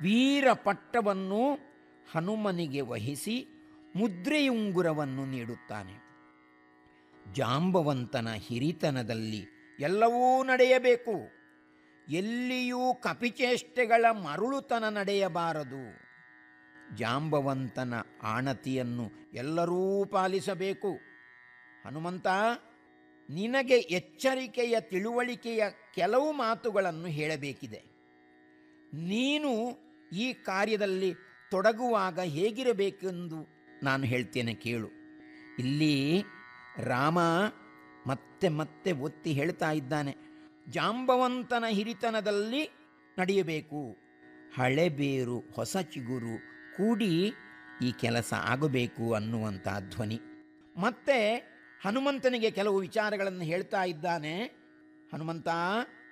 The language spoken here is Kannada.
ವೀರ ಪಟ್ಟವನ್ನು ಹನುಮನಿಗೆ ವಹಿಸಿ ಮುದ್ರೆಯುಂಗುರವನ್ನು ನೀಡುತ್ತಾನೆ ಜಾಂಬವಂತನ ಹಿರಿತನದಲ್ಲಿ ಎಲ್ಲವೂ ನಡೆಯಬೇಕು ಎಲ್ಲಿಯೂ ಕಪಿಚೇಷ್ಟೆಗಳ ಮರುಳುತನ ನಡೆಯಬಾರದು ಜಾಂಬವಂತನ ಆಣತಿಯನ್ನು ಎಲ್ಲರೂ ಪಾಲಿಸಬೇಕು ಹನುಮಂತ ನಿನಗೆ ಎಚ್ಚರಿಕೆಯ ತಿಳುವಳಿಕೆಯ ಕೆಲವು ಮಾತುಗಳನ್ನು ಹೇಳಬೇಕಿದೆ ನೀನು ಈ ಕಾರ್ಯದಲ್ಲಿ ತೊಡಗುವಾಗ ಹೇಗಿರಬೇಕೆಂದು ನಾನು ಹೇಳ್ತೇನೆ ಕೇಳು ಇಲ್ಲಿ ರಾಮ ಮತ್ತೆ ಮತ್ತೆ ಒತ್ತಿ ಹೇಳ್ತಾ ಇದ್ದಾನೆ ಜಾಂಬವಂತನ ಹಿರಿತನದಲ್ಲಿ ನಡೆಯಬೇಕು ಹಳೆಬೇರು ಹೊಸ ಚಿಗುರು ಕೂಡಿ ಈ ಕೆಲಸ ಆಗಬೇಕು ಅನ್ನುವಂಥ ಧ್ವನಿ ಮತ್ತೆ ಹನುಮಂತನಿಗೆ ಕೆಲವು ವಿಚಾರಗಳನ್ನು ಹೇಳ್ತಾ ಇದ್ದಾನೆ ಹನುಮಂತ